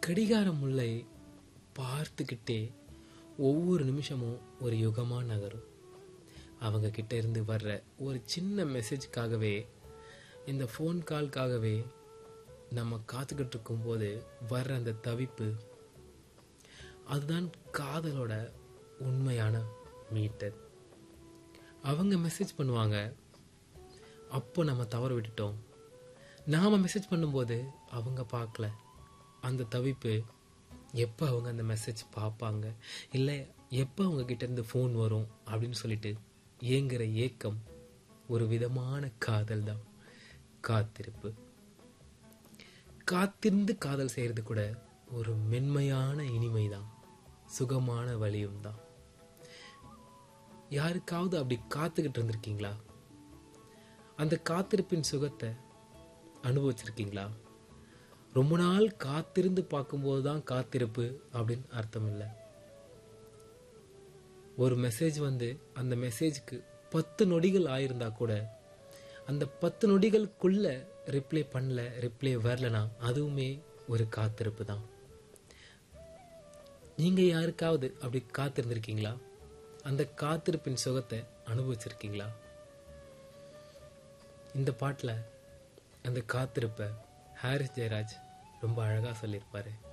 கடிகார முல்லை பார்த்துக்கிட்டே ஒவ்வொரு நிமிஷமும் ஒரு யுகமா நகரும் அவங்க கிட்ட இருந்து வர்ற ஒரு சின்ன மெசேஜ்க்காகவே இந்த ஃபோன் கால்க்காகவே நம்ம காத்துக்கிட்டு இருக்கும்போது வர்ற அந்த தவிப்பு அதுதான் காதலோட உண்மையான மீட்டர் அவங்க மெசேஜ் பண்ணுவாங்க அப்போ நம்ம தவறு விட்டுட்டோம் நாம மெசேஜ் பண்ணும்போது அவங்க பார்க்கல அந்த தவிப்பு எப்போ அவங்க அந்த மெசேஜ் பார்ப்பாங்க இல்லை எப்போ அவங்க கிட்ட இருந்து ஃபோன் வரும் அப்படின்னு சொல்லிட்டு ஏங்குற ஏக்கம் ஒரு விதமான காதல் தான் காத்திருப்பு காத்திருந்து காதல் செய்யறது கூட ஒரு மென்மையான இனிமை தான் சுகமான வழியும் தான் யாருக்காவது அப்படி காத்துக்கிட்டு இருந்திருக்கீங்களா அந்த காத்திருப்பின் சுகத்தை அனுபவிச்சிருக்கீங்களா ரொம்ப நாள் காத்திருந்து பார்க்கும்போது தான் காத்திருப்பு அப்படின்னு அர்த்தம் இல்லை ஒரு மெசேஜ் வந்து அந்த மெசேஜ்க்கு பத்து நொடிகள் ஆயிருந்தா கூட அந்த பத்து நொடிகளுக்குள்ள ரிப்ளை பண்ணல ரிப்ளை வரலனா அதுவுமே ஒரு காத்திருப்பு தான் நீங்க யாருக்காவது அப்படி காத்திருந்திருக்கீங்களா அந்த காத்திருப்பின் சுகத்தை அனுபவிச்சிருக்கீங்களா இந்த பாட்டில் அந்த காத்திருப்பை ஹாரிஸ் ஜெயராஜ் ரொம்ப அழகாக சொல்லியிருப்பாரு